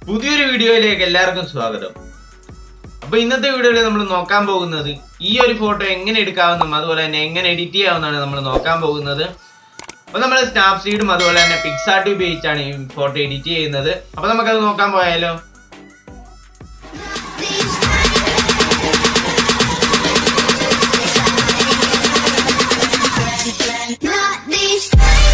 പുതിയൊരു വീഡിയോയിലേക്ക് എല്ലാവർക്കും സ്വാഗതം അപ്പൊ ഇന്നത്തെ വീഡിയോയിൽ നമ്മൾ നോക്കാൻ പോകുന്നത് ഈ ഒരു ഫോട്ടോ എങ്ങനെ എടുക്കാവുന്നതും അതുപോലെ തന്നെ എങ്ങനെ എഡിറ്റ് ചെയ്യാവുന്നതാണ് നമ്മൾ നോക്കാൻ പോകുന്നത് അപ്പൊ നമ്മൾ സ്നാപ്സീഡും അതുപോലെ തന്നെ പിക്സാർട്ട് ഉപയോഗിച്ചാണ് ഈ ഫോട്ടോ എഡിറ്റ് ചെയ്യുന്നത് അപ്പൊ നമുക്കത് നോക്കാൻ പോയാലോ Not these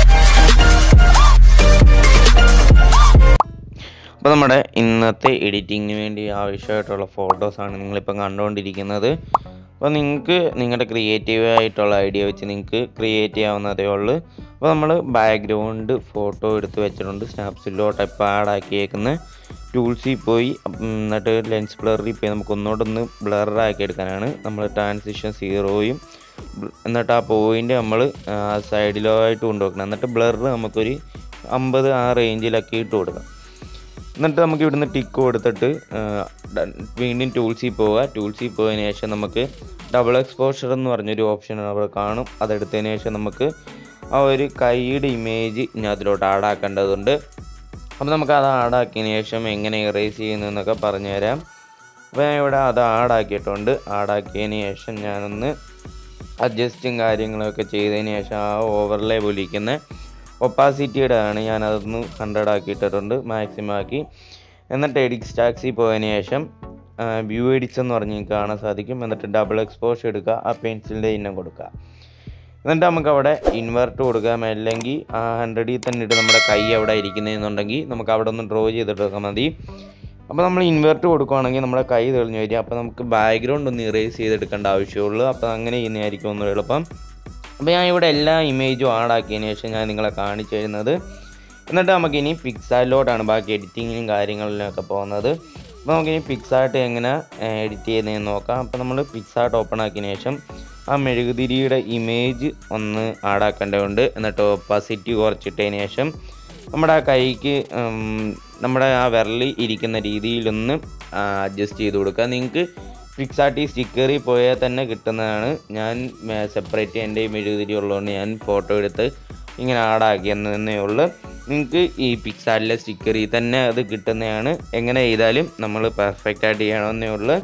അപ്പോൾ നമ്മുടെ ഇന്നത്തെ എഡിറ്റിങ്ങിന് വേണ്ടി ആവശ്യമായിട്ടുള്ള ഫോട്ടോസാണ് നിങ്ങളിപ്പം കണ്ടുകൊണ്ടിരിക്കുന്നത് അപ്പോൾ നിങ്ങൾക്ക് നിങ്ങളുടെ ക്രിയേറ്റീവ് ആയിട്ടുള്ള ഐഡിയ വെച്ച് നിങ്ങൾക്ക് ക്രിയേറ്റ് ചെയ്യാവുന്നതേ ഉള്ളൂ അപ്പോൾ നമ്മൾ ബാക്ക്ഗ്രൗണ്ട് ഫോട്ടോ എടുത്ത് വെച്ചിട്ടുണ്ട് സ്നാപ്സിലോട്ട് ഇപ്പോൾ ആഡ് ആക്കിയേക്കുന്ന ടൂൾസിൽ പോയി ഉം, എന്നിട്ട് ലെൻസ് ബ്ലറിൽ പോയി നമുക്ക് ഒന്നുകൂടെ ഒന്ന് ബ്ലറാക്കി എടുക്കാനാണ് നമ്മൾ ട്രാൻസിഷൻ സീറോയും എന്നിട്ട് ആ പോയിന്റ് നമ്മൾ സൈഡിലായിട്ട് കൊണ്ടുവെക്കണം എന്നിട്ട് ബ്ലർ നമുക്കൊരു അമ്പത് ആ റേഞ്ചിലൊക്കെ ഇട്ട് കൊടുക്കാം എന്നിട്ട് നമുക്ക് ഇവിടുന്ന് ടിക്ക് കൊടുത്തിട്ട് ആ, ഡ- വീണ്ടും ടൂൾസിൽ പോവുക ടൂൾസിൽ പോയതിന് ശേഷം നമുക്ക് ഡബിൾ എക്സ്പോഷർ എന്ന് പറഞ്ഞൊരു ഓപ്ഷൻ അവിടെ കാണും അതെടുത്തതിന് ശേഷം നമുക്ക് ആ ഒരു കൈയുടെ ഇമേജ് ഇതിനകത്തിലോട്ട് ആഡാക്കേണ്ടതുണ്ട് അപ്പോൾ നമുക്ക് അത് ആഡാക്കിയതിന് ശേഷം എങ്ങനെ ഇറേസ് ചെയ്യുന്നു എന്നൊക്കെ പറഞ്ഞുതരാം അപ്പോൾ ഞാൻ ഇവിടെ അത് ആഡാക്കിയിട്ടുണ്ട് ആഡാക്കിയതിന് ശേഷം ഞാനൊന്ന് അഡ്ജസ്റ്റും കാര്യങ്ങളൊക്കെ ചെയ്തതിന് ശേഷം ആ ഓവർലേ വിളിക്കുന്ന ഒപ്പാസിറ്റിയുടെ ആണ് ഞാൻ അതൊന്ന് ഹൺഡ്രഡ് ആക്കിയിട്ടിട്ടുണ്ട് മാക്സിമം ആക്കി എന്നിട്ട് എഡിറ്റ് സ്റ്റാക്സിൽ പോയതിന് ശേഷം വ്യൂ എഡിറ്റ്സ് എന്ന് പറഞ്ഞ് നിങ്ങൾക്ക് കാണാൻ സാധിക്കും എന്നിട്ട് ഡബിൾ എക്സ്പോഷർ എടുക്കുക ആ പെൻസിലിൻ്റെ ഇനം കൊടുക്കുക എന്നിട്ട് നമുക്ക് അവിടെ ഇൻവെർട്ട് കൊടുക്കാം അല്ലെങ്കിൽ ആ ഹൺഡ്രഡിൽ തന്നെ ഇട്ട് നമ്മുടെ കൈ അവിടെ ഇരിക്കുന്നതെന്നുണ്ടെങ്കിൽ നമുക്ക് അവിടെ ഒന്ന് ഡ്രോ ചെയ്തിട്ടൊക്കെ മതി അപ്പോൾ നമ്മൾ ഇൻവെർട്ട് കൊടുക്കുകയാണെങ്കിൽ നമ്മുടെ കൈ തെളിഞ്ഞു വരിക അപ്പോൾ നമുക്ക് ബാക്ക്ഗ്രൗണ്ട് ഒന്ന് ഇറേസ് ചെയ്തെടുക്കേണ്ട ആവശ്യമുള്ളൂ അപ്പോൾ അങ്ങനെ ചെയ്യുന്നതായിരിക്കും ഒന്നും എളുപ്പം അപ്പോൾ ഞാൻ ഇവിടെ എല്ലാ ഇമേജും ആഡാക്കിയതിന് ശേഷം ഞാൻ നിങ്ങളെ കാണിച്ചു തരുന്നത് എന്നിട്ട് നമുക്കിനി പിക്സാലിലോട്ടാണ് ബാക്കി എഡിറ്റിങ്ങിനും കാര്യങ്ങളിലൊക്കെ പോകുന്നത് അപ്പോൾ നമുക്കിനി പിക്സാർട്ട് എങ്ങനെ എഡിറ്റ് ചെയ്യുന്നതെന്ന് നോക്കാം അപ്പോൾ നമ്മൾ പിക്സാർട്ട് ഓപ്പൺ ആക്കിയതിന് ശേഷം ആ മെഴുകുതിരിയുടെ ഇമേജ് ഒന്ന് ആഡാക്കേണ്ടതുണ്ട് എന്നിട്ട് ഒപ്പാസിറ്റി കുറച്ചിട്ടതിന് ശേഷം നമ്മുടെ ആ കൈക്ക് ഉം, നമ്മുടെ ആ വിരലി ഇരിക്കുന്ന രീതിയിലൊന്ന് അഡ്ജസ്റ്റ് ചെയ്ത് കൊടുക്കുക നിങ്ങൾക്ക് പിക്സാർട്ടി സ്റ്റിക്കറിൽ പോയാൽ തന്നെ കിട്ടുന്നതാണ് ഞാൻ സെപ്പറേറ്റ് എൻ്റെ മെഴുകുതിരി ഉള്ളതുകൊണ്ട് ഞാൻ ഫോട്ടോ എടുത്ത് ഇങ്ങനെ ആഡാക്കിയെന്നേ ഉള്ളൂ നിങ്ങൾക്ക് ഈ പിക്സാർട്ടിലെ സ്റ്റിക്കറിൽ തന്നെ അത് കിട്ടുന്നതാണ് എങ്ങനെ ചെയ്താലും നമ്മൾ പെർഫെക്റ്റ് ആയിട്ട് ചെയ്യണമെന്നേ ഉള്ളൂ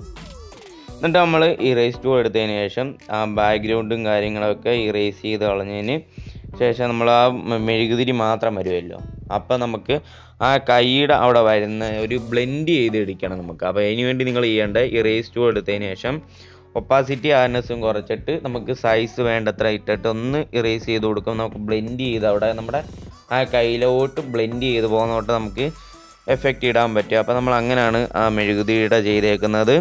എന്നിട്ട് നമ്മൾ ഇറേസ് ടൂൾ എടുത്തതിന് ശേഷം ആ ബാക്ക്ഗ്രൗണ്ടും കാര്യങ്ങളൊക്കെ ഇറേസ് ചെയ്ത് കളഞ്ഞതിന് ശേഷം നമ്മൾ ആ മെ- മെഴുകുതിരി മാത്രം വരുമല്ലോ അപ്പം നമുക്ക് ആ കൈയുടെ അവിടെ വരുന്ന ഒരു ബ്ലെൻഡ് ചെയ്ത് എടുക്കണം നമുക്ക് അപ്പോൾ അതിന് വേണ്ടി നിങ്ങൾ ചെയ്യേണ്ട ഇറേസ് ടൂൾ എടുത്തതിന് ശേഷം ഒപ്പാസിറ്റി ആർനെസ്സും കുറച്ചിട്ട് നമുക്ക് സൈസ് വേണ്ടത്ര ഇട്ടിട്ട് ഒന്ന് ഇറേസ് ചെയ്ത് കൊടുക്കും നമുക്ക് ബ്ലെൻഡ് ചെയ്ത് അവിടെ നമ്മുടെ ആ കയ്യിലോട്ട് ബ്ലെൻഡ് ചെയ്ത് പോകുന്നോട്ട് നമുക്ക് എഫക്റ്റ് ഇടാൻ പറ്റും അപ്പോൾ നമ്മൾ അങ്ങനെയാണ് ആ മെഴുകുതിരിയുടെ ചെയ്തേക്കുന്നത്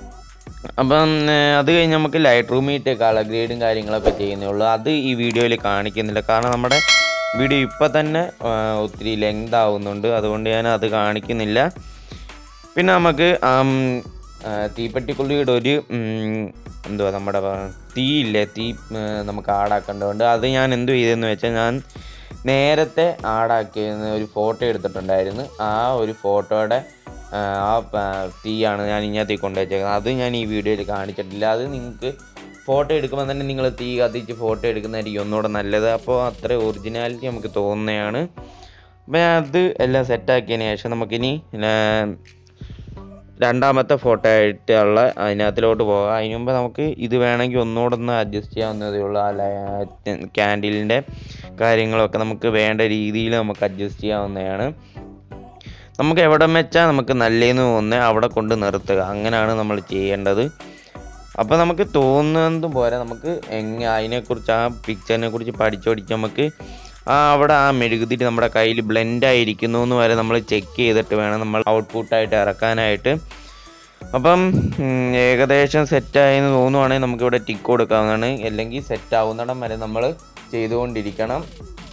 അപ്പം ഏർ, അത് കഴിഞ്ഞ് നമുക്ക് ലൈറ്റ് റൂമിട്ട് കളർ ഗ്രേഡും കാര്യങ്ങളൊക്കെ ചെയ്യുന്നേ ഉള്ളൂ അത് ഈ വീഡിയോയിൽ കാണിക്കുന്നില്ല കാരണം നമ്മുടെ വീഡിയോ ഇപ്പം തന്നെ ആ, ഒത്തിരി ലെങ്ത് ആവുന്നുണ്ട് അതുകൊണ്ട് ഞാൻ അത് കാണിക്കുന്നില്ല പിന്നെ നമുക്ക് ആം, ആ, തീപ്പെട്ടിക്കുള്ളിയുടെ ഒരു ഉം, എന്തുവാ നമ്മുടെ പ- തീയില്ലേ തീ ഏർ, നമുക്ക് ആടാക്കേണ്ടതുണ്ട് അത് ഞാൻ എന്തു ചെയ്തെന്ന് വെച്ചാൽ ഞാൻ നേരത്തെ ആടാക്കിയ ഒരു ഫോട്ടോ എടുത്തിട്ടുണ്ടായിരുന്നു ആ ഒരു ഫോട്ടോയുടെ ആ ആ പ- തീയാണ് ഞാൻ ഇങ്ങനത്തേക്ക് കൊണ്ടുവച്ചേക്കുന്നത് അത് ഞാൻ ഈ വീഡിയോയിൽ കാണിച്ചിട്ടില്ല അത് നിങ്ങൾക്ക് ഫോട്ടോ എടുക്കുമ്പോൾ തന്നെ നിങ്ങൾ തീ കത്തിച്ച് ഫോട്ടോ എടുക്കുന്നതായിരിക്കും ഒന്നുകൂടെ നല്ലത് അപ്പോൾ അത്ര ഒറിജിനാലിറ്റി നമുക്ക് തോന്നുന്നതാണ് അപ്പോൾ ഞാൻ അത് എല്ലാം സെറ്റാക്കിയതിന് ശേഷം നമുക്കിനി ല- രണ്ടാമത്തെ ഫോട്ടോ ആയിട്ടുള്ള അതിനകത്തിലോട്ട് പോകാം അതിന് മുമ്പ് നമുക്ക് ഇത് വേണമെങ്കിൽ ഒന്നുകൂടെ ഒന്ന് അഡ്ജസ്റ്റ് ചെയ്യാവുന്നതേ ഉള്ളൂ ആ ക്യാൻഡിലിൻ്റെ കാര്യങ്ങളൊക്കെ നമുക്ക് വേണ്ട രീതിയിൽ നമുക്ക് അഡ്ജസ്റ്റ് ചെയ്യാവുന്നതാണ് നമുക്ക് എവിടെ വെച്ചാൽ നമുക്ക് നല്ലതെന്ന് തോന്നുന്നത് അവിടെ കൊണ്ട് നിർത്തുക അങ്ങനെയാണ് നമ്മൾ ചെയ്യേണ്ടത് അപ്പോൾ നമുക്ക് തോന്നുന്നതും പോരാ നമുക്ക് എങ്ങനെ അതിനെക്കുറിച്ച് ആ പിക്ചറിനെ കുറിച്ച് പഠിച്ച് പഠിച്ച് നമുക്ക് ആ അവിടെ ആ മെഴുകുതിരി നമ്മുടെ കയ്യിൽ ബ്ലെൻഡ് ആയിരിക്കുന്നു എന്ന് വരെ നമ്മൾ ചെക്ക് ചെയ്തിട്ട് വേണം നമ്മൾ ഔട്ട്പുട്ടായിട്ട് ഇറക്കാനായിട്ട് അപ്പം ഉം, ഏകദേശം സെറ്റായെന്ന് തോന്നുവാണെങ്കിൽ നമുക്കിവിടെ ടിക്ക് കൊടുക്കാവുന്നതാണ് അല്ലെങ്കിൽ സെറ്റ് ആവുന്നിടം വരെ നമ്മൾ ചെയ്തുകൊണ്ടിരിക്കണം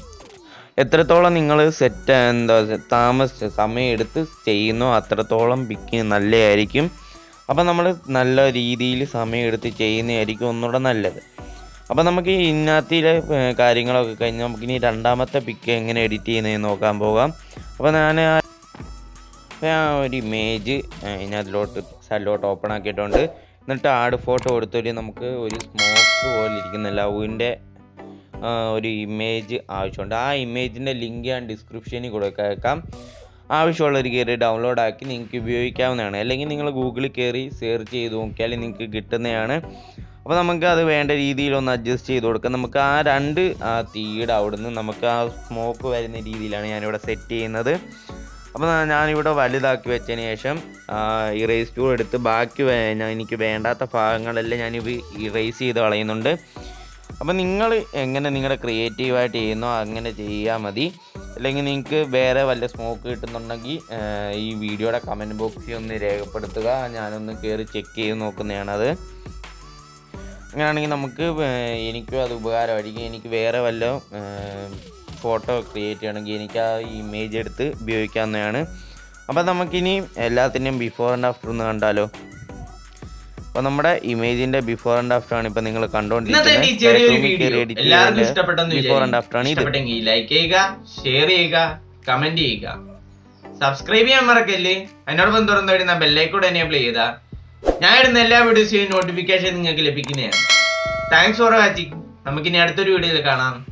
എത്രത്തോളം നിങ്ങൾ സെറ്റ് എന്താ താമസിച്ച് സമയം എടുത്ത് ചെയ്യുന്നോ അത്രത്തോളം പിക്ക് നല്ലതായിരിക്കും അപ്പം നമ്മൾ നല്ല രീതിയിൽ സമയം എടുത്ത് ചെയ്യുന്നതായിരിക്കും ഒന്നുകൂടെ നല്ലത് അപ്പം നമുക്ക് ഈ ഇതിനകത്തിലെ ഏർ, കാര്യങ്ങളൊക്കെ കഴിഞ്ഞ് നമുക്കിനി രണ്ടാമത്തെ പിക്ക് എങ്ങനെ എഡിറ്റ് ചെയ്യുന്നതെന്ന് നോക്കാൻ പോകാം അപ്പോൾ ഞാൻ ആ അപ്പോൾ ഞാൻ ഒരു ഇമേജ് ഇതിനകത്തിലോട്ട് സൈഡിലോട്ട് ഓപ്പൺ ആക്കിയിട്ടുണ്ട് എന്നിട്ട് ആഡ് ഫോട്ടോ കൊടുത്തൊരു നമുക്ക് ഒരു സ്മോക്ക് പോലെ ഇരിക്കുന്ന ലവിൻ്റെ ഒരു ഇമേജ് ആവശ്യമുണ്ട് ആ ഇമേജിൻ്റെ ലിങ്ക് ഞാൻ ഡിസ്ക്രിപ്ഷനിൽ കൊടുക്കാം ആവശ്യമുള്ളവർ കയറി ഡൗൺലോഡ് ആക്കി നിങ്ങൾക്ക് ഉപയോഗിക്കാവുന്നതാണ് അല്ലെങ്കിൽ നിങ്ങൾ ഗൂഗിളിൽ കയറി സെർച്ച് ചെയ്ത് നോക്കിയാൽ നിങ്ങൾക്ക് കിട്ടുന്നതാണ് അപ്പോൾ നമുക്ക് അത് വേണ്ട രീതിയിൽ ഒന്ന് അഡ്ജസ്റ്റ് ചെയ്ത് കൊടുക്കാം നമുക്ക് ആ രണ്ട് ആ തീയുടെ അവിടുന്ന് നമുക്ക് ആ സ്മോക്ക് വരുന്ന രീതിയിലാണ് ഞാനിവിടെ സെറ്റ് ചെയ്യുന്നത് അപ്പോൾ ഞാനിവിടെ വലുതാക്കി വെച്ചതിന് ശേഷം ഇറേസ് ടൂൾ എടുത്ത് ബാക്കി വേ- ഞാൻ എനിക്ക് വേണ്ടാത്ത ഭാഗങ്ങളെല്ലാം ഞാൻ ഇറേസ് ചെയ്ത് കളയുന്നുണ്ട് അപ്പോൾ നിങ്ങൾ എങ്ങനെ നിങ്ങളുടെ ക്രിയേറ്റീവായിട്ട് ചെയ്യുന്നോ അങ്ങനെ ചെയ്യാൽ മതി അല്ലെങ്കിൽ നിങ്ങൾക്ക് വേറെ വല്ല സ്മോക്ക് കിട്ടുന്നുണ്ടെങ്കിൽ ആ, ഈ വീഡിയോയുടെ കമൻറ്റ് ബോക്സിൽ ഒന്ന് രേഖപ്പെടുത്തുക ഞാനൊന്ന് കയറി ചെക്ക് ചെയ്ത് നോക്കുന്നതാണത് അങ്ങനെയാണെങ്കിൽ നമുക്ക് വേ- എനിക്കും അത് ഉപകാരമായിരിക്കും എനിക്ക് വേറെ വല്ല ഫോട്ടോ ക്രിയേറ്റ് ചെയ്യണമെങ്കിൽ എനിക്ക് ആ ഇമേജ് എടുത്ത് ഉപയോഗിക്കാവുന്നതാണ് അപ്പോൾ നമുക്കിനി എല്ലാത്തിൻ്റെയും ബിഫോർ ആൻഡ് ആഫ്റ്റർ ഒന്ന് കണ്ടാലോ അപ്പോൾ നമ്മുടെ ഇമേജിൻ്റെ ബിഫോർ ആൻഡ് ആഫ്റ്റർ ആണ് ഇപ്പോൾ നിങ്ങൾ ഇന്നത്തെ ഈ ചെറിയൊരു വീഡിയോ കണ്ടുകൊണ്ടിരിക്കുന്നത് എല്ലാവർക്കും ഇഷ്ടപ്പെട്ടെന്ന് ബിഫോർ ആൻഡ് ആഫ്റ്റർ ആണ് ഇത് ഇഷ്ടപ്പെട്ടെങ്കിൽ ലൈക്ക് ചെയ്യുക ഷെയർ ചെയ്യുക കമന്റ് ചെയ്യുക സബ്സ്ക്രൈബ് ചെയ്യാൻ മറക്കല്ലേ അതിനോടൊപ്പം തുറന്നു വരുന്ന ബെല്ലൈക്കൂടെ എനേബിൾ ചെയ്ത ഞാൻ ഇടുന്ന എല്ലാ വീഡിയോസിനും നോട്ടിഫിക്കേഷൻ നിങ്ങൾക്ക് ലഭിക്കുന്നതാണ് താങ്ക്സ് ഫോർ വാച്ചിങ് നമുക്കിനി അടുത്തൊരു വീഡിയോയിൽ കാണാം